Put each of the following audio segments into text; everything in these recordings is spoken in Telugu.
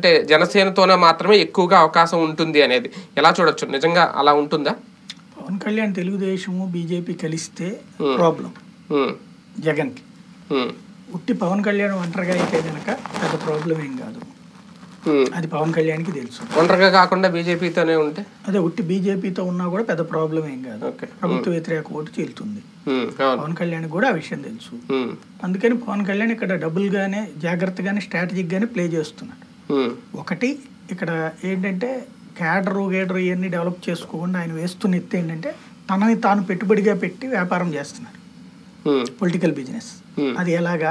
అంటే జనసేనతోనే మాత్రమే ఎక్కువగా అవకాశం ఉంటుంది అనేది ఎలా చూడొచ్చు నిజంగా అలా ఉంటుందా పవన్ కళ్యాణ్ తెలుగుదేశము బీజేపీ కలిస్తే ప్రాబ్లం ఉమ్, జగన్కి ఉమ్, ఉట్టి పవన్ కళ్యాణ్ ఒంటరిగా అయితే కనుక పెద్ద ప్రాబ్లం ఏం కాదు ఉమ్. అది పవన్ కళ్యాణ్కి తెలుసు ఒంటరిగా కాకుండా బీజేపీతోనే ఉంటే అదే ఉట్టి బీజేపీతో ఉన్నా కూడా పెద్ద ప్రాబ్లం ఏం కాదు ఓకే ప్రభుత్వ వ్యతిరేక ఓటు చీలుతుంది ఉమ్, అవును పవన్ కళ్యాణ్ కూడా ఆ విషయం తెలుసు ఉమ్, అందుకని పవన్ కళ్యాణ్ ఇక్కడ డబుల్గానే జాగ్రత్తగానే స్ట్రాటజిక్గానే ప్లే చేస్తున్నాడు ఉమ్, ఒకటి ఇక్కడ ఏంటంటే క్యాడరు గేడరు ఇవన్నీ డెవలప్ చేసుకోకుండా ఆయన వేస్తున్న ఎత్తు ఏంటంటే తనని తాను పెట్టుబడిగా పెట్టి వ్యాపారం చేస్తున్నారు ఉమ్, పొలిటికల్ బిజినెస్ Hmm. అది ఎలాగా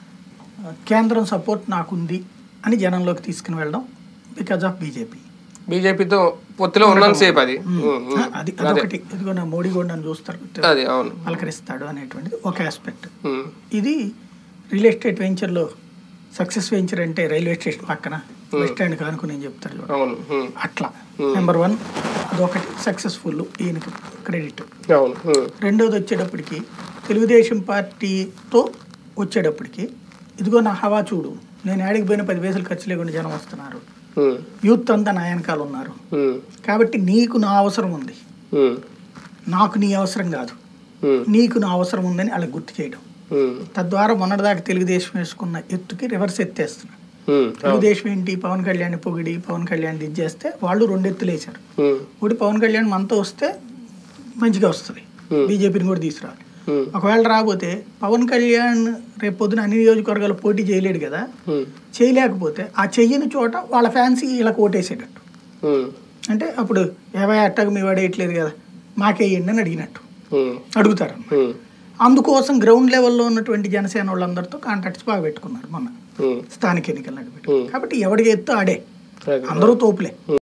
ఆ, కేంద్రం సపోర్ట్ నాకుంది అని జనంలోకి తీసుకుని వెళ్ళడం బికాజ్ ఆఫ్ బీజేపీ బీజేపీతో పొత్తులో ఉన్నంతసేపు అది ఉమ్, ఉమ్. అది అదొకటి ఇదిగో నా మోడీ కూడా నన్ను చూస్తారు అది అవును పలకరిస్తాడు అనేటువంటిది ఒక ఆస్పెక్ట్ ఉమ్, ఇది రియల్ ఎస్టేట్ వెంచర్లో సక్సెస్ వెంచర్ అంటే రైల్వే స్టేషన్ పక్కన బస్ స్టాండ్ కానుకుని నేను చెప్తారు చూడండి. అవును ఉమ్, అట్లా నెంబర్ వన్ అదొకటి సక్సెస్ఫుల్ ఈయనకి క్రెడిట్ అవును ఉమ్, రెండోది వచ్చేటప్పటికి తెలుగుదేశం పార్టీతో వచ్చేటప్పటికి ఇదిగో నా హవా చూడు నేను ఆడికి పోయిన పది పైసలు ఖర్చు లేకుండా జనం వస్తున్నారు ఉమ్, యూత్ అంతా నా వెనకాల ఉన్నారు ఉమ్, కాబట్టి నీకు నా అవసరం ఉంది ఉమ్, నాకు నీ అవసరం కాదు ఉమ్, నీకు నా అవసరం ఉందని వాళ్ళకి గుర్తు చేయడం ఉమ్, తద్వారా మొన్నటిదాకా తెలుగుదేశం వేసుకున్న ఎత్తుకి రివర్స్ ఎత్తేస్తున్నాడు ఉమ్, అవును తెలుగుదేశం ఏంటి పవన్ కళ్యాణ్ పొగిడి పవన్ కళ్యాణ్ ఇది చేస్తే వాళ్ళు రెండు ఎత్తులు వేశారు ఉమ్, ఒకటి పవన్ కళ్యాణ్ మనతో వస్తే మంచిగా వస్తుంది Hmm. బీజేపీని కూడా తీసుకురావాలి ఉమ్, ఒకవేళ రాకపోతే పవన్ కళ్యాణ్ రేపు పొద్దున అన్ని నియోజకవర్గాలు పోటీ చేయలేడు కదా ఉమ్, చేయలేకపోతే ఆ చెయ్యని చోట వాళ్ళ ఫ్యాన్స్ వీళ్ళకి ఓటేసేటట్టు ఉమ్, అంటే అప్పుడు ఏవై అట్టకు మీ వాడేయట్లేదు కదా మాకేయండి అని అడిగినట్టు ఉమ్, అడుగుతారు ఉమ్, అందుకోసం గ్రౌండ్ లెవెల్లో ఉన్నటువంటి జనసేన వాళ్ళందరితో కాంటాక్ట్స్ బాగా పెట్టుకున్నారు మొన్న ఉమ్, స్థానిక ఎన్నికలు నడిపి Hmm. కాబట్టి ఎవడికి ఎత్తు ఆడే అది. అందరూ తోపులే